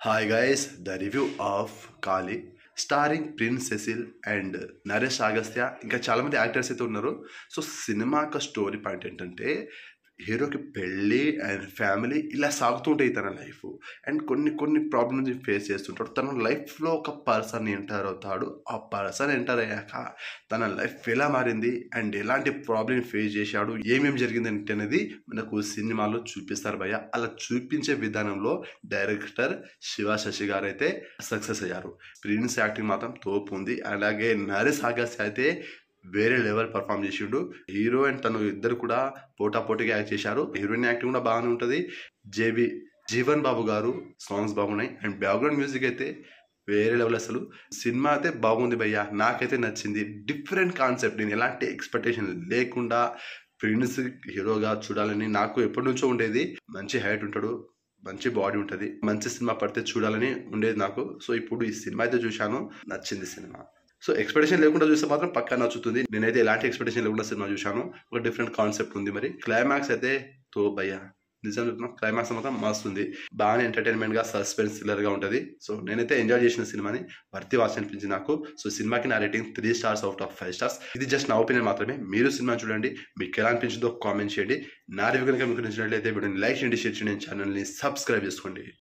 hi guys the review of Kaali starring Prince Cecil and Naresh Agastya ఇంకా చాలామంది actors అయితే ఉన్నారు సో సినిమా యొక్క స్టోరీ పాయింట్ ఏంటంటే హీరోకి పెళ్ళి అండ్ ఫ్యామిలీ ఇలా సాగుతుంటాయి తన లైఫ్ అండ్ కొన్ని కొన్ని ప్రాబ్లమ్స్ ఫేస్ చేస్తుంటాడు తన లైఫ్లో ఒక పర్సన్ ఎంటర్ అవుతాడు ఆ పర్సన్ ఎంటర్ అయ్యాక తన లైఫ్ ఎలా మారింది అండ్ ఎలాంటి ప్రాబ్లమ్ ఫేస్ చేశాడు ఏమేమి జరిగింది అంటే అనేది మనకు సినిమాలో చూపిస్తారు భయ్య అలా చూపించే విధానంలో డైరెక్టర్ శివ శశి గారు అయితే సక్సెస్ అయ్యారు ప్రిన్స్ యాక్టింగ్ మాత్రం తోపు ఉంది అలాగే నరేష్ అగస్త్య అయితే వేరే లెవెల్ పర్ఫామ్ చేసిండు హీరో అండ్ తను ఇద్దరు కూడా పోటా పోటీగా యాక్ట్ చేశారు హీరోయిన్ యాక్టింగ్ కూడా బాగానే ఉంటుంది జేబి జీవన్ బాబు గారు సాంగ్స్ బాగున్నాయి అండ్ బ్యాక్గ్రౌండ్ మ్యూజిక్ అయితే వేరే లెవెల్ అసలు సినిమా అయితే బాగుంది భయ్య నాకైతే నచ్చింది డిఫరెంట్ కాన్సెప్ట్ నేను ఎలాంటి ఎక్స్పెక్టేషన్ లేకుండా ప్రిన్స్ హీరోగా చూడాలని నాకు ఎప్పటి నుంచో ఉండేది మంచి హైట్ ఉంటాడు మంచి బాడీ ఉంటుంది మంచి సినిమా పడితే చూడాలని ఉండేది నాకు సో ఇప్పుడు ఈ సినిమా అయితే చూశాను నచ్చింది సినిమా సో ఎక్స్పెక్టేషన్ లేకుండా చూస్తే మాత్రం పక్కా నచ్చుతుంది నేనైతే ఎలాంటి ఎక్స్పెక్టేషన్ లేకుండా సినిమా చూశాను ఒక డిఫరెంట్ కాన్సెప్ట్ ఉంది మరి క్లైమాక్స్ అయితే తో భయ్యా నిజం చెప్తున్నా క్లైమాక్స్ మాత్రం మస్తు ఉంది బాగానే ఎంటర్టైన్మెంట్ గా సస్పెన్స్ థ్రిల్లర్ గా ఉంటుంది సో నేనైతే ఎంజాయ్ చేసిన సినిమాని వర్తి వాచ్ అనిపించింది నాకు సో సినిమాకి నా rating three stars out of five stars ఇది జస్ట్ నా ఒపీనియన్ మాత్రమే మీరు సినిమా చూడండి మీకు ఎలా అనిపించిందో కామెంట్ చేయండి నా రివ్యూ కనుక మీకు నచ్చినట్లయితే వీడియోని లైక్ చేయండి షేర్ చేయండి ఛానల్ని సబ్స్క్రైబ్ చేసుకోండి